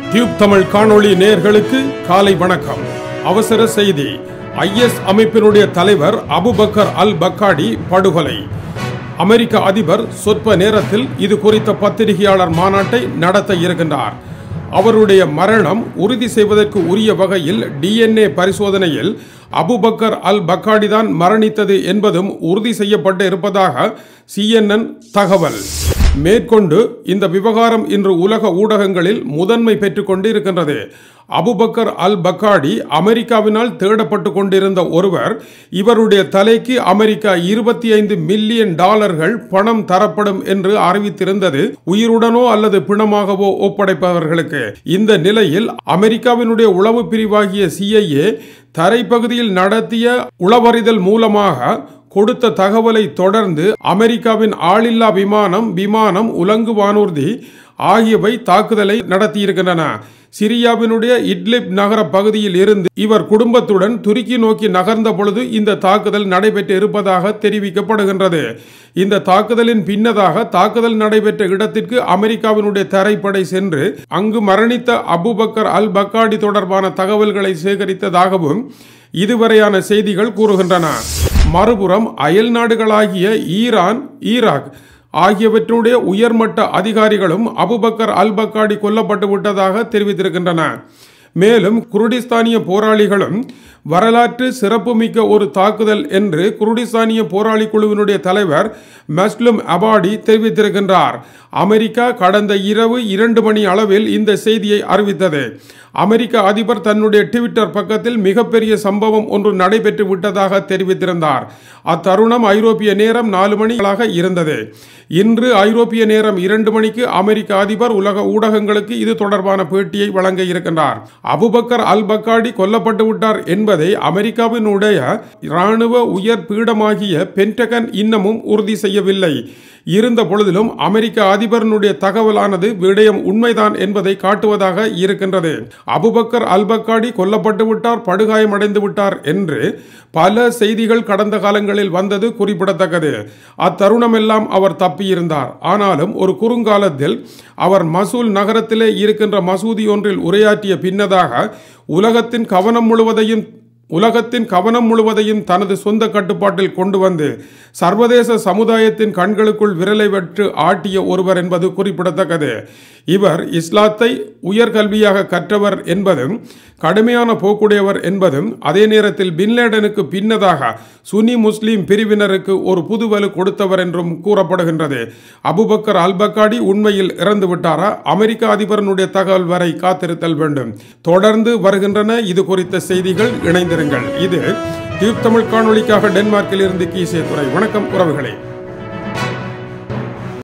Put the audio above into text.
tube Tamil காணொளி நேயர்களுக்கு காலை வணக்கம் அவசர செய்தி ஐஎஸ் அமைப்பினுடைய தலைவர் அபுபக்கர் அல் பக்காடி படுகொலை அமெரிக்க அதிபர் சொற்ப நேரத்தில் இது குறித்த பத்திரிகையாளர் மாநாட்டை நடத்த இருக்கின்றார் அவருடைய மரணம் உறுதி செய்வதற்கு உரிய வகையில் டிஎன்ஏ பரிசோதனையில் அபுபக்கர் அல் பக்காடி தான் மரணித்தது என்பதும் உறுதி செய்யப்பட்டு இருப்பதாக சிஎன்என் தகவல் மேற்கொண்டு இந்த விவகாரம் இன்று உலக ஊடகங்களில் முதன்மை பெற்றுக் கொண்டு இருக்கின்றது அபுபக்கர் அல் பக்காடி அமெரிக்காவினால் தேடப்பட்டு கொண்டிருந்த ஒருவர் இவருடைய தலைக்கு அமெரிக்கா இருபத்தி ஐந்து மில்லியன் டாலர்கள் பணம் தரப்படும் என்று அறிவித்திருந்தது உயிருடனோ அல்லது பிணமாகவோ ஒப்படைப்பவர்களுக்கு இந்த நிலையில் அமெரிக்காவினுடைய உளவு பிரிவாகிய சிஐஏ தரைப்பகுதியில் நடத்திய உளவறிதல் மூலமாக கொடுத்த தகவலை தொடர்ந்து அமெரிக்காவின் ஆளில்லா விமானம் விமானம் உலங்கு வானூர்தி ஆகியவை தாக்குதலை நடத்தியிருக்கின்றன சிரியாவினுடைய இட்லிப் நகர பகுதியில் இருந்து இவர் குடும்பத்துடன் துருக்கி நோக்கி நகர்ந்த பொழுது இந்த தாக்குதல் நடைபெற்று இருப்பதாக தெரிவிக்கப்படுகின்றது இந்த தாக்குதலின் பின்னதாக தாக்குதல் நடைபெற்ற இடத்திற்கு அமெரிக்காவினுடைய தரைப்படை சென்று அங்கு மரணித்த அபுபக்கர் அல் பக்காடி தொடர்பான தகவல்களை சேகரித்ததாகவும் இதுவரையான செய்திகள் கூறுகின்றன மறுபுறம் அயல் நாடுகளாகிய ஈரான் ஈராக் ஆகியவற்றுடைய உயர்மட்ட அதிகாரிகளும் அபுபக்கர் அல் பக்காடி கொல்லப்பட்டு விட்டதாக தெரிவித்திருக்கின்றன மேலும் குருடிஸ்தானிய போராளிகளும் வரலாற்று சிறப்புமிக்க ஒரு தாக்குதல் என்று குருடிஸ்தானிய போராளி குழுவினுடைய தலைவர் மஸ்லும் அபாடி தெரிவித்திருக்கின்றார் அமெரிக்கா கடந்த இரவு இரண்டு மணி அளவில் இந்த செய்தியை அறிவித்தது அமெரிக்க அதிபர் தன்னுடைய ட்விட்டர் பக்கத்தில் மிகப்பெரிய சம்பவம் ஒன்று நடைபெற்று விட்டதாக தெரிவித்திருந்தார் அத்தருணம் ஐரோப்பிய நேரம் நாலு மணிகளாக இருந்தது இன்று ஐரோப்பிய நேரம் இரண்டு மணிக்கு அமெரிக்க அதிபர் உலக ஊடகங்களுக்கு இது தொடர்பான பேட்டியை வழங்க இருக்கின்றார் அபுபக்கர் அல் பக்காடி கொல்லப்பட்டு விட்டார் என்பதை அமெரிக்காவினுடைய இராணுவ உயர் பீடமாகிய பென்டகன் இன்னமும் உறுதி செய்யவில்லை இருந்த பொழுதிலும் அமெரிக்க அதிபரனுடைய தகவலானது விடயம் உண்மைதான் என்பதை காட்டுவதாக இருக்கின்றது அபுபக்கர் அல்பக்காடி கொல்லப்பட்டு விட்டார் படுகாயமடைந்து விட்டார் என்று பல செய்திகள் கடந்த காலங்களில் வந்தது குறிப்பிடத்தக்கது அத்தருணமெல்லாம் அவர் தப்பியிருந்தார் ஆனாலும் ஒரு குறுங்காலத்தில் அவர் மசூல் நகரத்திலே இருக்கின்ற மசூதி ஒன்றில் உரையாற்றிய பின்னதாக உலகத்தின் கவனம் முழுவதையும் உலகத்தின் கவனம் முழுவதையும் தனது சொந்த கட்டுப்பாட்டில் கொண்டு வந்து சர்வதேச சமுதாயத்தின் கண்களுக்குள் விரலை வெற்று ஆட்டிய ஒருவர் என்பது குறிப்பிடத்தக்கது இவர் இஸ்லாத்தை உயர்கல்வியாக கற்றவர் என்பதும் கடுமையான போக்குடையவர் என்பதும் அதே நேரத்தில் பின்லேடனுக்கு பின்னதாக சுனி முஸ்லீம் பிரிவினருக்கு ஒரு புதுவலு கொடுத்தவர் என்றும் கூறப்படுகின்றது அபுபக்கர் அல்பக்காடி உண்மையில் இறந்து விட்டாரா அமெரிக்க அதிபரனுடைய தகவல் வரை காத்திருத்தல் வேண்டும் தொடர்ந்து வருகின்றன இது குறித்த செய்திகள் இணைந்திருங்கள் இது டியூப் தமிழ் காணொளிக்காக டென்மார்க்கில் இருந்து கீசே துறை வணக்கம் உறவுகளே